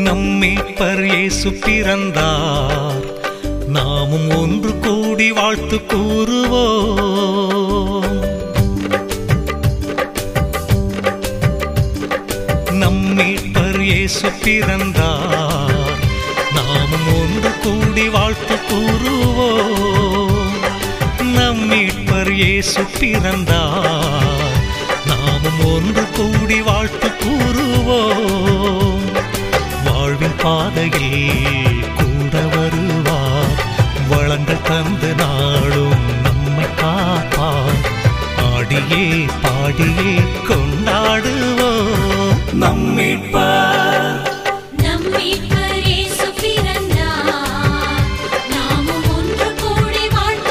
நம் மீட்பர் இயேசு பிறந்தார் நாமும் ஒன்று கூடி வாழ்த்து கூறுவோம் நம் மீட்பர் இயேசு பிறந்தார் நாமும் ஒன்று கூடி வாழ்த்து கூறுவோம் நம் மீட்பர் இயேசு பிறந்தார் நாமும் ஒன்று கூடி வாழ்த்து கூறுவோம் வாழ்வின் பாதையில் கூட வருவார் வளங்கள் தந்து நாளும் நம்மை காப்பார் ஆடியே பாடியே கொண்டாடுவோம் நம் மீட்பர் நம் மீட்பர் இயேசு பிறந்தார். நாமும் ஒன்று கூடி வாழ்த்து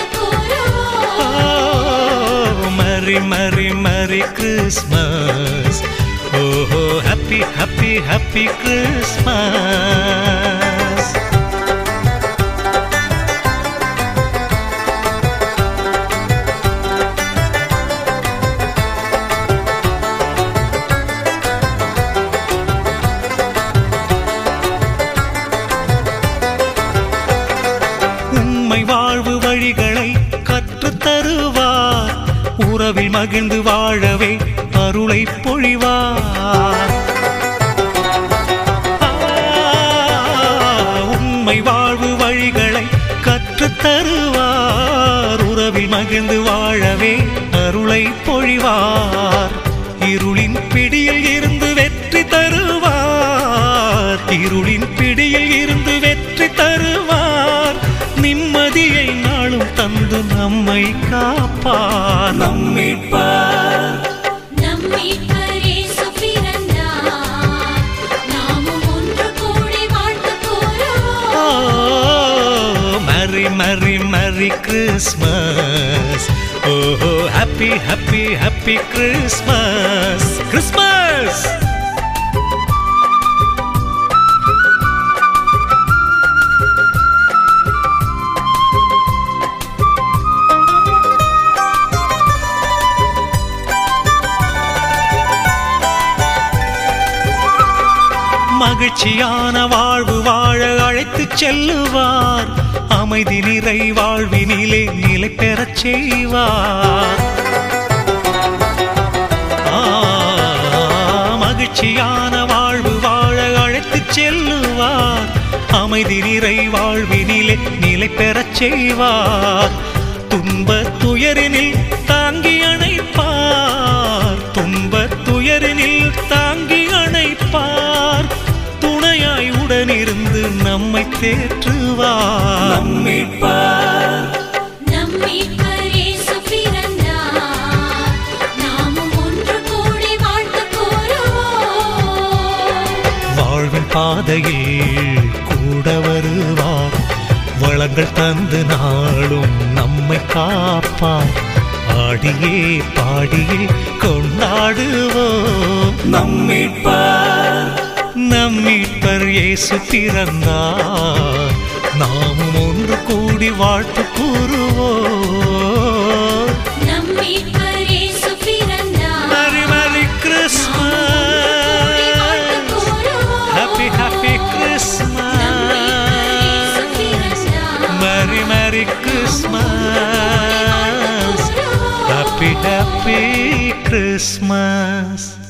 கூறுவோம். மரி மரி மரி கிறிஸ்மஸ் ஓஹோ ஹாப்பி ஹாப்பி ஹாப்பி கிறிஸ்மஸ் உண்மை வாழ்வு வழிகளை கற்றுத் தருவார் உறவில் மகிழ்ந்து வாழவே அருளை பொழிவார் ஆ, உண்மை வாழ்வு வழிகளை கற்றுத் தருவார் உறவில் மகிழ்ந்து வாழவே அருளை பொழிவார் இருளின் பிடியில் இருந்து வெற்றி தருவார் இருளின் பிடியில் இருந்து வெற்றி தருவார் நிம்மதியை நாளும் தந்து நம்மை காப்பார் நம் மீட்பார் நம் மீட்பர் இயேசு பிறந்தார். நாமும் ஒன்று கூடி வாழ்த்து கூறுவோம். மரி மரி மரி கிறிஸ்மஸ் ஓஹோ happy happy happy Christmas Christmas மகிழ்ச்சியான வாழ்வு வாழ அழைத்துச் செல்லுவார் அமைதி நிறை வாழ்வினிலே நிலை பெறச் செய்வார் ஆ, மகிழ்ச்சியான வாழ்வு வாழ அழைத்துச் செல்லுவார் அமைதி நிறை வாழ்வினிலே நிலை பெறச் செய்வார் துன்ப துயரினில் தாங்கி அணைப்பார் துன்ப துயரினில் தாங்கி அணைப்பார் துணையாய் உடனிருந்து நம்மை தேற்றுவார் நம் மீட்பார் நம் மீட்பர் இயேசு பிறந்தார். நாமும் ஒன்று கூடி வாழ்த்து கூறுவோம். வாழ்வின் பாதையில் கூட வருவார் வளங்கள் தந்து நாளும் நம்மை காப்பார் ஆடியே பாடியே கொண்டாடுவோம் நம் மீட்பர் நம் மீட்பர் இயேசு பிறந்தார் நாமும் ஒன்று கூடி வாழ்த்து கூறுவோம் நம் மீட்பர் இயேசு பிறந்தார். மரி மரி கூடி வாழ்த்து கிறிஸ்மஸ் கூறுவோம். ஹாப்பி ஹாப்பி நம் மீட்பர் இயேசு கிறிஸ்மஸ் பிறந்தார். Merry Merry Christmas கூறுவோம். Happy Happy Christmas